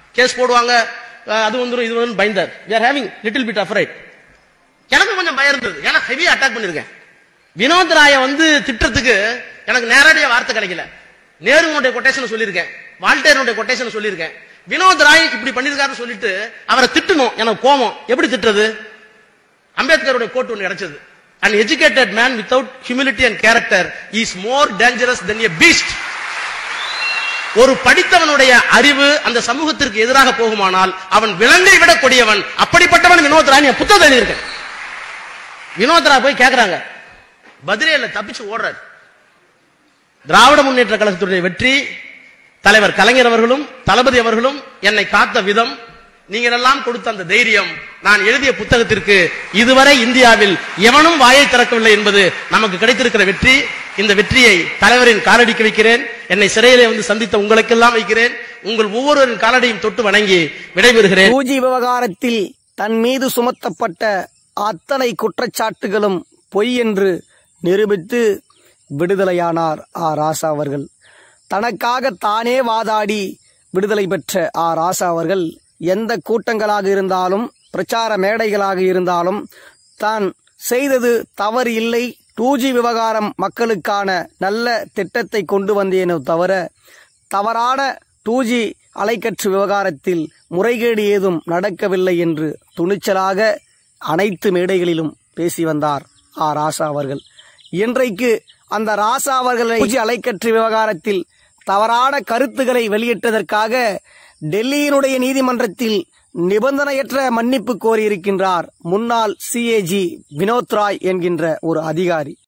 case போடுவாங்க அஹ், அது வந்துரும் இது வந்து பயந்தார் we are having little bit afraid எனக்கு கொஞ்சம் பயம் இருந்தது ஏன்னா ஹெவியா அட்டாக் பண்ணிருக்கேன் வினோத் ராய வந்து திட்டத்துக்கு எனக்கு நேரடியா வார்த்தை கிடைக்கல நேருனுடைய கொட்டேஷன் சொல்லியிருக்கேன் வால்டேருடைய கொட்டேஷன் சொல்லியிருக்கேன் வினோத் ராய் இப்படி பண்ணிருக்காருன்னு சொல்லிட்டு அவரை திட்டணும் எனக்கு கோபம் எப்படி திட்டுறது அம்பேத்கருடைய கோட் ஒன்று கிடைச்சது an educated man without humility and character is more dangerous than a beast ஒரு படித்தவனுடைய அறிவு அந்த சமூகத்திற்கு எதிராக போகுமானால் அவன் விலங்கை விட கொடியவன் அப்படிப்பட்டவன் வினோத் ராய் என் புத்தகம் எழுதியிருக்கேன் வினோத் ராய் போய் கேக்குறாங்க பதிலேல தப்பிச்சு ஓடுறாரு திராவிட முன்னேற்ற கழகத்துடைய வெற்றி தலைவர் கலைஞர் அவர்களும் தளபதி அவர்களும் என்னை காத்த விதம் நீங்கள் எல்லாம் கொடுத்த அந்த தைரியம் நான் எழுதிய புத்தகத்திற்கு இதுவரை இந்தியாவில் எவனும் வாயை திறக்கவில்லை என்பது நமக்கு கிடைத்திருக்கிற வெற்றி இந்த வெற்றியை தலைவரின் காலடிக்கு வைக்கிறேன் என்னை சிறையிலே வந்து சந்தித்த உங்களுக்கெல்லாம் வைக்கிறேன் உங்கள் ஒவ்வொருவரின் காலடியும் தொட்டு வணங்கி விடைபெறுகிறேன் பூஜி விவகாரத்தில் தன் மீது சுமத்தப்பட்ட அத்தனை குற்றச்சாட்டுகளும் பொய் என்று நிரூபித்து விடுதலையானார் ஆ ராசா அவர்கள் தனக்காக தானே வாதாடி விடுதலை பெற்ற ஆ ராசா அவர்கள் எந்த கூட்டங்களாக இருந்தாலும் பிரச்சார மேடைகளாக இருந்தாலும் தான் செய்தது தவறு இல்லை டூஜி விவகாரம் மக்களுக்கான நல்ல திட்டத்தை கொண்டு வந்தேனோ தவிர தவறான டூஜி அலைக்கற்று விவகாரத்தில் முறைகேடு ஏதும் நடக்கவில்லை என்று துணிச்சலாக அனைத்து மேடைகளிலும் பேசி வந்தார் ஆ ராசா அவர்கள் இன்றைக்கு அந்த ராசா அவர்களை டூஜி அலைக்கற்று விவகாரத்தில் தவறான கருத்துக்களை வெளியிட்டதற்காக டெல்லியினுடைய நீதிமன்றத்தில் நிபந்தனையற்ற மன்னிப்பு கோரியிருக்கின்றார் முன்னாள் சிஏஜி வினோத் ராய் என்கின்ற ஒரு அதிகாரி